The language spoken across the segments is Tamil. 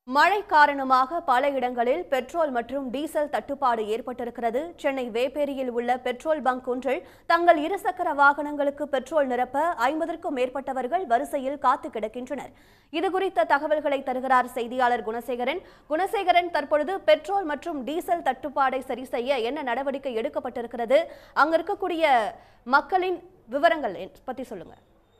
மழை காரணமாக பல இடங்களில் பெட்ரோல் மற்றும் டீசல் தட்டுப்பாடு ஏற்பட்டிருக்கிறது சென்னை வேப்பேரியில் உள்ள பெட்ரோல் பங்க் ஒன்றில் தங்கள் இருசக்கர வாகனங்களுக்கு பெட்ரோல் நிரப்ப ஐம்பதற்கும் மேற்பட்டவர்கள் வரிசையில் காத்து கிடக்கின்றனர் இதுகுறித்த தகவல்களை தருகிறார் செய்தியாளர் குணசேகரன் குணசேகரன் தற்பொழுது பெட்ரோல் மற்றும் டீசல் தட்டுப்பாடை சரி செய்ய என்ன நடவடிக்கை எடுக்கப்பட்டிருக்கிறது அங்க இருக்கக்கூடிய மக்களின் விவரங்கள் பத்தி சொல்லுங்க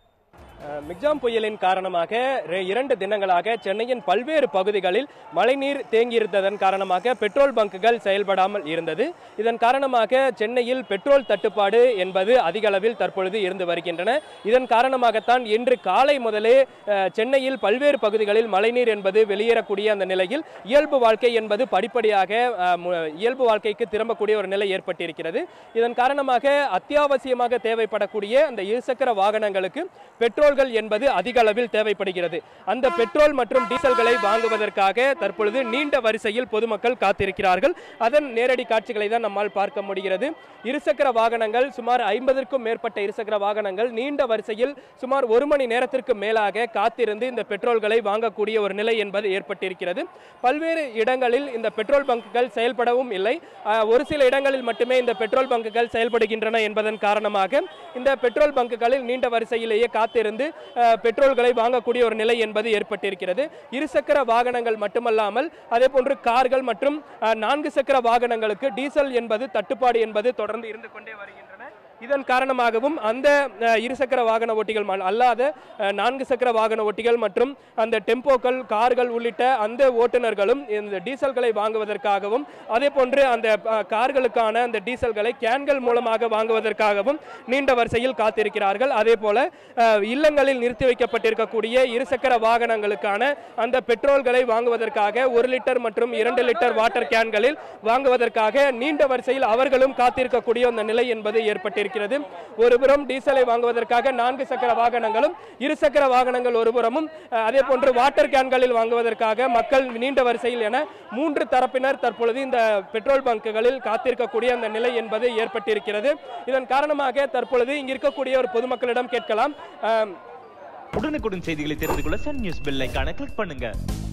அஹ், மிக்ஜாம் புயலின் காரணமாக ரெ- இரண்டு தினங்களாக சென்னையின் பல்வேறு பகுதிகளில் மழைநீர் தேங்கியிருந்ததன் காரணமாக பெட்ரோல் பங்குகள் செயல்படாமல் இருந்தது இதன் காரணமாக சென்னையில் பெட்ரோல் தட்டுப்பாடு என்பது அதிக அளவில் தற்பொழுது இருந்து வருகின்றன இதன் காரணமாகத்தான் இன்று காலை முதலே அஹ், சென்னையில் பல்வேறு பகுதிகளில் மழைநீர் என்பது வெளியேறக்கூடிய அந்த நிலையில் இயல்பு வாழ்க்கை என்பது படிப்படியாக அஹ், மு- இயல்பு வாழ்க்கைக்கு திரும்பக்கூடிய ஒரு நிலை ஏற்பட்டிருக்கிறது இதன் காரணமாக அத்தியாவசியமாக தேவைப்படக்கூடிய அந்த இருசக்கர வாகனங்களுக்கு பெட்ரோல்கள் என்பது அதிக அளவில் தேவைப்படுகிறது அந்த பெட்ரோல் மற்றும் டீசல்களை வாங்குவதற்காக தற்பொழுது நீண்ட வரிசையில் பொதுமக்கள் காத்திருக்கிறார்கள் அதன் நேரடி காட்சிகளை தான் நம்மால் பார்க்க முடிகிறது இருசக்கர வாகனங்கள் சுமார் ஐம்பதற்கும் மேற்பட்ட இருசக்கர வாகனங்கள் நீண்ட வரிசையில் சுமார் ஒரு மணி நேரத்திற்கு மேலாக காத்திருந்து இந்த பெட்ரோல்களை வாங்கக்கூடிய ஒரு நிலை என்பது ஏற்பட்டிருக்கிறது பல்வேறு இடங்களில் இந்த பெட்ரோல் பங்குகள் செயல்படவும் இல்லை அஹ், ஒரு சில இடங்களில் மட்டுமே இந்த பெட்ரோல் பங்குகள் செயல்படுகின்றன என்பதன் காரணமாக இந்த பெட்ரோல் பங்குகளில் நீண்ட வரிசையிலேயே காத்திருந்து அஹ், பெட்ரோல்களை வாங்கக்கூடிய ஒரு நிலை என்பது ஏற்பட்டிருக்கிறது இருசக்கர வாகனங்கள் மட்டுமல்லாமல் அதே போன்று கார்கள் மற்றும் அஹ், நான்கு சக்கர வாகனங்களுக்கு டீசல் என்பது தட்டுப்பாடு என்பது தொடர்ந்து இருந்து கொண்டே வருகின்றன இதன் காரணமாகவும் அந்த அஹ், இருசக்கர வாகன ஓட்டிகள் ம- அல்லாத அஹ், நான்கு சக்கர வாகன ஓட்டிகள் மற்றும் அந்த டெம்போக்கள் கார்கள் உள்ளிட்ட அந்த ஓட்டுநர்களும் இந்த டீசல்களை வாங்குவதற்காகவும் அதே போன்று அந்த அஹ், கார்களுக்கான அந்த டீசல்களை கேன்கள் மூலமாக வாங்குவதற்காகவும் நீண்ட வரிசையில் காத்திருக்கிறார்கள் அதே போல அஹ், இல்லங்களில் நிறுத்தி வைக்கப்பட்டிருக்கக்கூடிய இருசக்கர வாகனங்களுக்கான அந்த பெட்ரோல்களை வாங்குவதற்காக ஒரு லிட்டர் மற்றும் இரண்டு லிட்டர் வாட்டர் கேன்களில் வாங்குவதற்காக நீண்ட வரிசையில் அவர்களும் காத்திருக்கக்கூடிய அந்த நிலை என்பது ஏற்பட்டிருக்கிறது ஒருபுறம் டீசலை வாங்குவதற்காக நான்கு சக்கர வாகனங்களும் இருசக்கர வாகனங்கள் ஒருபுறமும் அஹ், அதே போன்று வாட்டர் கேன்களில் வாங்குவதற்காக மக்கள் நீண்ட வரிசையில் என மூன்று தரப்பினர் தற்பொழுது இந்த பெட்ரோல் பங்குகளில் காத்திருக்கக்கூடிய அந்த நிலை என்பது ஏற்பட்டிருக்கிறது இதன் காரணமாக தற்பொழுது இங்கு இருக்கக்கூடிய ஒரு பொதுமக்களிடம் கேட்கலாம் அஹ், உடனுக்குடன் செய்திகளை தெரிந்து கொள்ள சன் நியூஸ் பெல் ஐகானை கிளிக் பண்ணுங்க